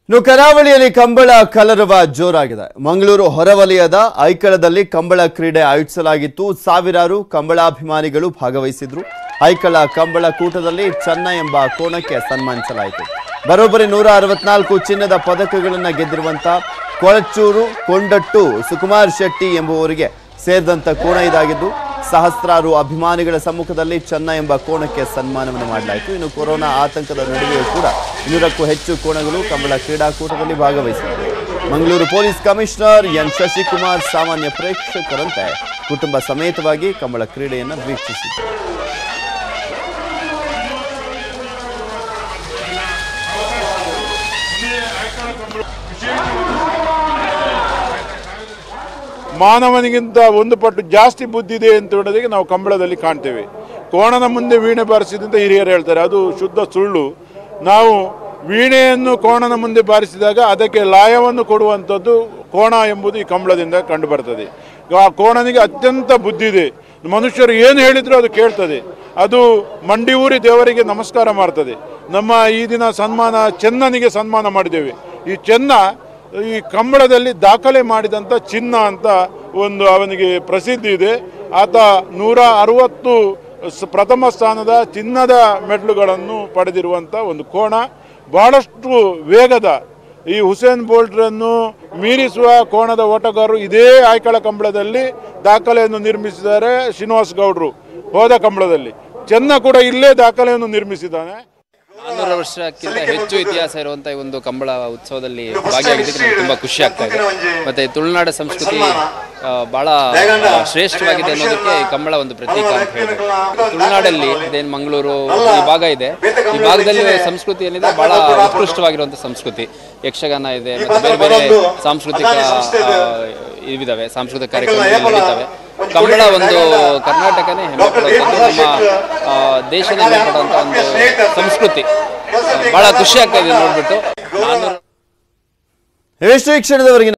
ಇನ್ನು ಕರಾವಳಿಯಲ್ಲಿ ಕಂಬಳ ಕಲರವ ಜೋರಾಗಿದೆ ಮಂಗಳೂರು ಹೊರವಲಯದ ಐಕಳದಲ್ಲಿ ಕಂಬಳ ಕ್ರೀಡೆ ಆಯೋಜಿಸಲಾಗಿತ್ತು ಸಾವಿರಾರು ಕಂಬಳಾಭಿಮಾನಿಗಳು ಭಾಗವಹಿಸಿದ್ರು ಐಕಳ ಕಂಬಳ ಕೂಟದಲ್ಲಿ ಚೆನ್ನ ಎಂಬ ಕೋಣಕ್ಕೆ ಸನ್ಮಾನಿಸಲಾಯಿತು ಬರೋಬ್ಬರಿ ನೂರ ಅರವತ್ನಾಲ್ಕು ಚಿನ್ನದ ಪದಕಗಳನ್ನು ಗೆದ್ದಿರುವಂತ ಕೊಳಚೂರು ಕೊಂಡಟ್ಟು ಸುಕುಮಾರ್ ಶೆಟ್ಟಿ ಎಂಬುವರಿಗೆ ಸೇರಿದಂತ ಕೋಣ ಇದಾಗಿದ್ದು ಸಹಸ್ರಾರು ಅಭಿಮಾನಿಗಳ ಸಮ್ಮುಖದಲ್ಲಿ ಚೆನ್ನ ಎಂಬ ಕೋಣಕ್ಕೆ ಸನ್ಮಾನವನ್ನು ಮಾಡಲಾಯಿತು ಇನ್ನು ಕೊರೋನಾ ಆತಂಕದ ನಡುವೆಯೂ ಕೂಡ ಇನ್ನೂರಕ್ಕೂ ಹೆಚ್ಚು ಕೋಣಗಳು ಕಂಬಳ ಕ್ರೀಡಾಕೂಟದಲ್ಲಿ ಭಾಗವಹಿಸಿದರು Mangaluru police commissioner N Shashikumar ಸಾಮಾನ್ಯ ಪ್ರೇಕ್ಷಕರಂತೆ ಕುಟುಂಬ ಸಮೇತವಾಗಿ ಕಂಬಳ ಕ್ರೀಡೆಯನ್ನು ವೀಕ್ಷಿಸಿದರು ಮಾನವನಿಗಿಂತ ಒಂದು ಪಟ್ಟು ಜಾಸ್ತಿ ಬುದ್ಧಿ ಇದೆ ಅಂತ ಹೇಳೋದಕ್ಕೆ ನಾವು ಕಂಬಳದಲ್ಲಿ ಕಾಣ್ತೇವೆ ಕೋಣನ ಮುಂದೆ ವೀಣೆ ಬಾರಿಸಿದಂತ ಹಿರಿಯರು ಹೇಳ್ತಾರೆ ಅದು ಶುದ್ಧ ಸುಳ್ಳು ನಾವು ವೀಣೆಯನ್ನು ಕೋಣನ ಮುಂದೆ ಬಾರಿಸಿದಾಗ ಅದಕ್ಕೆ ಲಾಯವನ್ನು ಕೊಡುವಂಥದ್ದು ಕೋಣ ಎಂಬುದು ಈ ಕಂಬಳದಿಂದ ಕಂಡು ಬರ್ತದೆ ಆ ಕೋಣನಿಗೆ ಅತ್ಯಂತ ಬುದ್ಧಿ ಇದೆ ಮನುಷ್ಯರು ಏನು ಹೇಳಿದ್ರು ಅದು ಕೇಳ್ತದೆ ಅದು ಮಂಡಿ ಊರಿ ದೇವರಿಗೆ ನಮಸ್ಕಾರ ಮಾಡ್ತದೆ ನಮ್ಮ ಈ ದಿನ ಸನ್ಮಾನ ಚೆನ್ನನಿಗೆ ಸನ್ಮಾನ ಮಾಡಿದ್ದೇವೆ ಈ ಚೆನ್ನ ಈ ಕಂಬಳದಲ್ಲಿ ದಾಖಲೆ ಮಾಡಿದಂಥ ಚಿನ್ನ ಅಂತ ಒಂದು ಅವನಿಗೆ ಪ್ರಸಿದ್ಧಿ ಇದೆ ಆತ ನೂರ ಅರವತ್ತು ಸ- ಪ್ರಥಮ ಸ್ಥಾನದ ಚಿನ್ನದ ಮೆಡ್ಲುಗಳನ್ನು ಪಡೆದಿರುವಂಥ ಒಂದು ಕೋಣ ಬಹಳಷ್ಟು ವೇಗದ ಈ ಹುಸೇನ್ ಬೋಲ್ಟ್ರನ್ನು ಮೀರಿಸುವ ಕೋಣದ ಓಟಗಾರರು ಇದೇ ಆಯ್ಕಳ ಕಂಬಳದಲ್ಲಿ ದಾಖಲೆಯನ್ನು ನಿರ್ಮಿಸಿದ್ದಾರೆ ಶ್ರೀನಿವಾಸ್ ಗೌಡ್ರು ಹೋದ ಕಂಬಳದಲ್ಲಿ ಚೆನ್ನ ಕೂಡ ಇಲ್ಲೇ ದಾಖಲೆಯನ್ನು ನಿರ್ಮಿಸಿದ್ದಾನೆ ನಾನ್ನೂರು ವರ್ಷಕ್ಕಿಂತ ಹೆಚ್ಚು ಇತಿಹಾಸ ಇರುವಂತ ಈ ಒಂದು ಕಂಬಳ ಉತ್ಸವದಲ್ಲಿ ಭಾಗಿಯಾಗಿದ್ದಕ್ಕೆ ನನಗೆ ತುಂಬಾ ಖುಷಿ ಆಗ್ತಾ ಇದೆ ಮತ್ತೆ ತುಳುನಾಡ ಸಂಸ್ಕೃತಿ ಆ, ಬಹಳ ಆ, ಶ್ರೇಷ್ಠವಾಗಿದೆ ಅನ್ನೋದಕ್ಕೆ ಈ ಕಂಬಳ ಒಂದು ಪ್ರತೀಕ ಅಂತ ಹೇಳ್ಬೋದು ತುಳುನಾಡಲ್ಲಿ ಇದೇನು ಮಂಗಳೂರು ಈ ಭಾಗ ಇದೆ ಈ ಭಾಗದಲ್ಲಿ ಸಂಸ್ಕೃತಿ ಏನಿದೆ ಬಹಳ ಉತ್ಕೃಷ್ಟವಾಗಿರುವಂತ ಸಂಸ್ಕೃತಿ ಯಕ್ಷಗಾನ ಇದೆ ಮತ್ತೆ ಬೇರೆ ಬೇರೆ ಸಾಂಸ್ಕೃತಿಕ ಆ, ಇವಿದಾವೆ ಸಾಂಸ್ಕೃತಿಕ ಕಾರ್ಯಕ್ರಮಗಳು ನಡೀತವೆ ಕಂಬಳ ಒಂದು ಕರ್ನಾಟಕನೇ ಹೆಮ್ಮೆ ಪಡುವಂಥದ್ದು ನಮ್ಮ ಆ, ದೇಶನೇ ಹೆಮ್ಮೆ ಪಡುವಂಥ ಒಂದು ಸಂಸ್ಕೃತಿ ಬಹಳ ಖುಷಿ ಆಗ್ತಾ ಇದೆ ನೋಡ್ಬಿಟ್ಟು ನಾನ್ನೂರು ಎಷ್ಟು ಈ ಕ್ಷಣದವರೆಗೆ